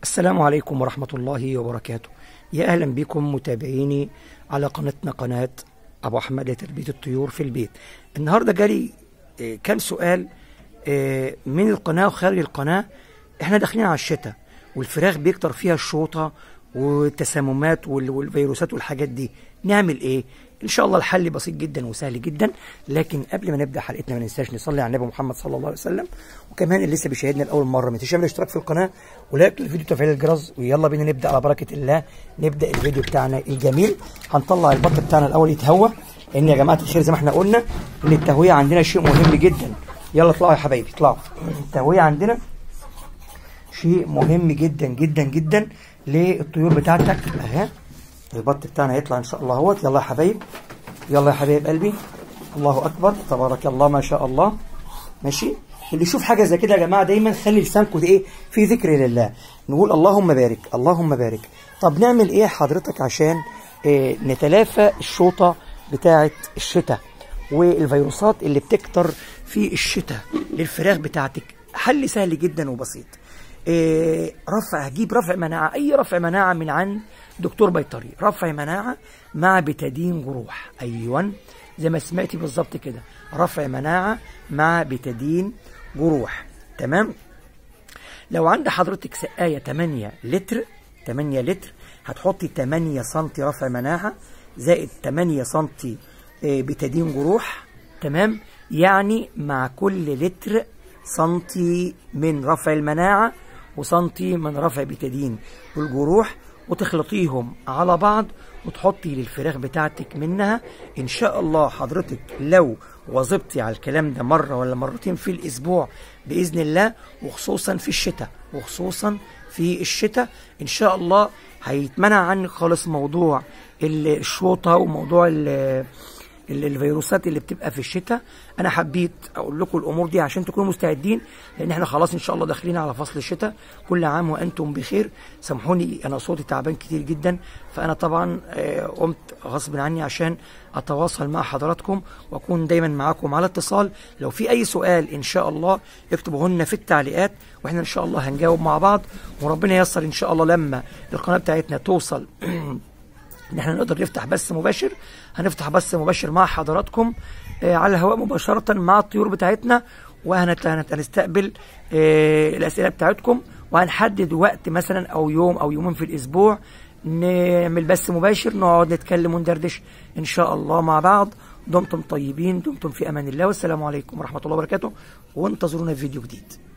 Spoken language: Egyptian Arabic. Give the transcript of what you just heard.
السلام عليكم ورحمة الله وبركاته يا أهلا بكم متابعيني على قناتنا قناة أبو أحمد لتربية الطيور في البيت النهاردة جالي آه، كام سؤال آه، من القناة وخارج القناة احنا داخلين على الشتاء والفراخ بيكتر فيها الشوطة والتسممات وال- والفيروسات والحاجات دي نعمل ايه ان شاء الله الحل بسيط جدا وسهل جدا لكن قبل ما نبدا حلقتنا ما ننساش نصلي على النبي محمد صلى الله عليه وسلم وكمان اللي لسه بيشاهدنا لاول مره ما تنساش تعمل اشتراك في القناه ولايك للفيديو وتفعيل الجرس ويلا بينا نبدا على بركه الله نبدا الفيديو بتاعنا الجميل هنطلع البط بتاعنا الاول يتهوى لان يا جماعه الخير زي ما احنا قلنا ان التهويه عندنا شيء مهم جدا يلا اطلعوا يا حبايبي اطلعوا التهويه عندنا شيء مهم جدا جدا جدا للطيور بتاعتك اهي البط بتاعنا هيطلع ان شاء الله اهوت يلا يا حبايب يلا يا حبايب قلبي الله اكبر تبارك الله ما شاء الله ماشي اللي يشوف حاجه زي كده يا جماعه دايما خلي لسانكم ده ايه في ذكر لله نقول اللهم بارك اللهم بارك طب نعمل ايه حضرتك عشان إيه نتلافى الشوطه بتاعه الشتاء والفيروسات اللي بتكتر في الشتاء للفراخ بتاعتك حل سهل جدا وبسيط إيه رفع هجيب رفع مناعة أي رفع مناعة من عند دكتور بيطري رفع مناعة مع بتادين جروح أيوة زي ما سمعتي بالظبط كده رفع مناعة مع بتادين جروح تمام لو عند حضرتك سقاية 8 لتر 8 لتر هتحطي 8 سم رفع مناعة زائد 8 سم بتادين جروح تمام يعني مع كل لتر سنتي من رفع المناعة وسنتي من رفع بتادين والجروح وتخلطيهم على بعض وتحطي للفراخ بتاعتك منها ان شاء الله حضرتك لو واظبتي على الكلام ده مرة ولا مرتين في الاسبوع باذن الله وخصوصا في الشتاء وخصوصا في الشتاء ان شاء الله هيتمنع عنك خالص موضوع الشوطة وموضوع ال- ال- الفيروسات اللي بتبقى في الشتاء انا حبيت اقول لكم الامور دي عشان تكونوا مستعدين لان احنا خلاص ان شاء الله داخلين على فصل الشتاء كل عام وانتم بخير سامحوني انا صوتي تعبان كتير جدا فانا طبعا آه، قمت غصب عني عشان اتواصل مع حضراتكم واكون دايما معاكم على اتصال لو في اي سؤال ان شاء الله اكتبوه لنا في التعليقات واحنا ان شاء الله هنجاوب مع بعض وربنا ييسر ان شاء الله لما القناه بتاعتنا توصل ان احنا نقدر نفتح بث مباشر هنفتح بث مباشر مع حضراتكم آه، على الهواء مباشرة مع الطيور بتاعتنا وهنستقبل الأسئلة بتاعتكم وهنحدد وقت مثلا أو يوم أو يومين في الأسبوع نعمل بث مباشر نقعد نتكلم وندردش إن شاء الله مع بعض دمتم طيبين دمتم في أمان الله والسلام عليكم ورحمة الله وبركاته وانتظرونا في فيديو جديد